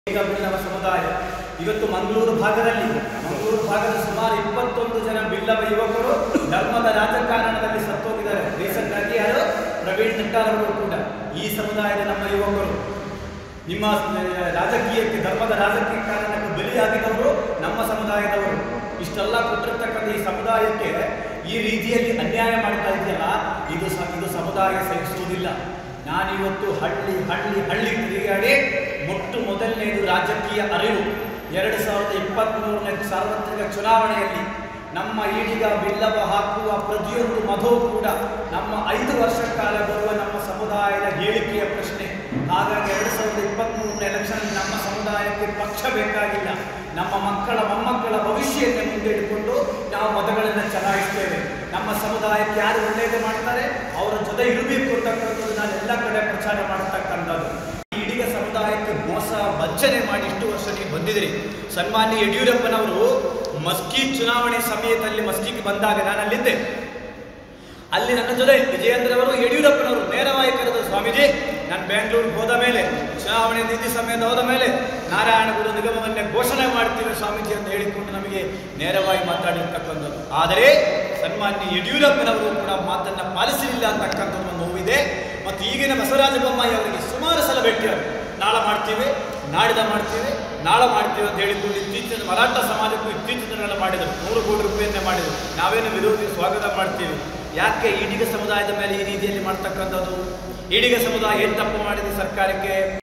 ಈಗ ಬಿಲ್ಲವ ಸಮುದಾಯ ಇವತ್ತು ಮಂಗಳೂರು ಭಾಗದಲ್ಲಿ ಮಂಗಳೂರು ಭಾಗದ ಸುಮಾರು ಇಪ್ಪತ್ತೊಂದು ಜನ ಬಿಲ್ಲವ ಯುವಕರು ಧರ್ಮದ ರಾಜಕಾರಣದಲ್ಲಿ ಸತ್ತೋಗಿದ್ದಾರೆ ರೀಸೆಂಟ್ ಆಗಿ ಯಾರು ಪ್ರವೀಣ್ ನಿಟ್ಟಾರ್ ಅವರು ಕೂಡ ಈ ಸಮುದಾಯದ ನಮ್ಮ ಯುವಕರು ನಿಮ್ಮ ಆ, ರಾಜಕೀಯಕ್ಕೆ ಧರ್ಮದ ರಾಜಕೀಯ ಕಾರಣಕ್ಕೆ ಬಲಿಯಾಗಿದ್ದವರು ನಮ್ಮ ಸಮುದಾಯದವರು ಇಷ್ಟೆಲ್ಲ ಕೊಟ್ಟಿರ್ತಕ್ಕಂಥ ಈ ಸಮುದಾಯಕ್ಕೆ ಈ ರೀತಿಯಲ್ಲಿ ಅನ್ಯಾಯ ಮಾಡ್ತಾ ಇದೆಯಲ್ಲ ಇದು ಸ ಇದು ಸಮುದಾಯ ಸಹಿಸುವುದಿಲ್ಲ ನಾನಿವತ್ತು ಹಳ್ಳಿ ಹಳ್ಳಿ ಹಳ್ಳಿ ತಿರುಗಾಡಿ ಮೊಟ್ಟು ಮೊದಲನೇದು ರಾಜಕೀಯ ಅರಿವು ಎರಡು ಸಾವಿರದ ಇಪ್ಪತ್ತ್ಮೂರನೇ ಸಾರ್ವತ್ರಿಕ ಚುನಾವಣೆಯಲ್ಲಿ ನಮ್ಮ ಈಡಿಗ ಬಿಲ್ಲವ ಹಾಕುವ ಪ್ರತಿಯೊಂದು ಮಧು ಕೂಡ ನಮ್ಮ ಐದು ವರ್ಷ ಕಾಲ ಬರುವ ನಮ್ಮ ಸಮುದಾಯದ ಹೇಳಿಕೆಯ ಪ್ರಶ್ನೆ ಹಾಗಾಗಿ ಎರಡು ಸಾವಿರದ ಇಪ್ಪತ್ತ್ಮೂರನೇ ಎಲೆಕ್ಷನ್ ನಮ್ಮ ಸಮುದಾಯಕ್ಕೆ ಪಕ್ಷ ಬೇಕಾಗಿಲ್ಲ ನಮ್ಮ ಮಕ್ಕಳ ಮೊಮ್ಮಕ್ಕಳ ಭವಿಷ್ಯವನ್ನು ಮುಂದೆ ಇಟ್ಟುಕೊಂಡು ನಾವು ಮತಗಳನ್ನು ಚಲಾಯಿಸ್ತೇವೆ ನಮ್ಮ ಸಮುದಾಯಕ್ಕೆ ಯಾರು ಒಳ್ಳೆಯದು ಮಾಡ್ತಾರೆ ಅವರ ಜೊತೆ ಇರಬೇಕು ಅಂತಕ್ಕಂಥದ್ದು ನಾನು ಎಲ್ಲ ಕಡೆ ಪ್ರಚಾರ ಮಾಡತಕ್ಕಂಥದ್ದು ಈಡಿಗ ಸಮುದಾಯಕ್ಕೆ ಮೋಸ ವಂಚನೆ ಮಾಡಿ ಇಷ್ಟು ವರ್ಷ ನೀವು ಬಂದಿದ್ದೀರಿ ಸನ್ಮಾನ್ಯ ಯಡಿಯೂರಪ್ಪನವರು ಮಸ್ಕಿ ಚುನಾವಣೆ ಸಮಯದಲ್ಲಿ ಮಸ್ಕಿಗೆ ಬಂದಾಗ ನಾನು ಅಲ್ಲಿದ್ದೆ ಅಲ್ಲಿ ನನ್ನ ಜೊತೆ ವಿಜಯೇಂದ್ರ ಅವರು ಯಡಿಯೂರಪ್ಪನವರು ನೇರವಾಗಿ ಕರೆದು ಸ್ವಾಮೀಜಿ ನಾನು ಬೆಂಗಳೂರಿಗೆ ಹೋದ ಮೇಲೆ ಚುನಾವಣೆ ನೀತಿ ಸಮೇತ ಹೋದ ಮೇಲೆ ನಾರಾಯಣಗುರು ನಿಗಮವನ್ನೇ ಘೋಷಣೆ ಮಾಡ್ತೀವಿ ಸ್ವಾಮೀಜಿ ಅಂತ ಹೇಳಿಕೊಂಡು ನಮಗೆ ನೇರವಾಗಿ ಮಾತಾಡಿರ್ತಕ್ಕಂಥದ್ದು ಆದರೆ ಸನ್ಮಾನ್ಯ ಯಡಿಯೂರಪ್ಪನವರು ಕೂಡ ಮಾತನ್ನ ಪಾಲಿಸಲಿಲ್ಲ ಅಂತಕ್ಕಂಥದ್ದು ಒಂದು ನೋವಿದೆ ಮತ್ತು ಈಗಿನ ಬಸವರಾಜ ಬೊಮ್ಮಾಯಿ ಅವರಿಗೆ ಸುಮಾರು ಸಲ ಭೇಟಿಯಾದರು ನಾಳೆ ಮಾಡ್ತೀವಿ ನಾಡಿದ ಮಾಡ್ತೀವಿ ನಾಳೆ ಮಾಡ್ತೀವಿ ಅಂತ ಹೇಳಿಕೊಂಡು ಇತ್ತೀಚಿನ ಮರಾಠ ಸಮಾಜಕ್ಕೂ ಇತ್ತೀಚಿನ ದಿನಗಳಲ್ಲಿ ಮಾಡಿದರು ನೂರು ಕೋಟಿ ರೂಪಾಯಿಯನ್ನೇ ಮಾಡಿದರು ನಾವೇನು ವಿರೋಧಿ ಸ್ವಾಗತ ಮಾಡ್ತೀವಿ ಯಾಕೆ ಈಡಿಗ ಸಮುದಾಯದ ಮೇಲೆ ಈ ರೀತಿಯಲ್ಲಿ ಮಾಡ್ತಕ್ಕಂಥದ್ದು ಈಡಿಗ ಸಮುದಾಯ ಏನು ತಪ್ಪು ಮಾಡಿದೆ ಸರ್ಕಾರಕ್ಕೆ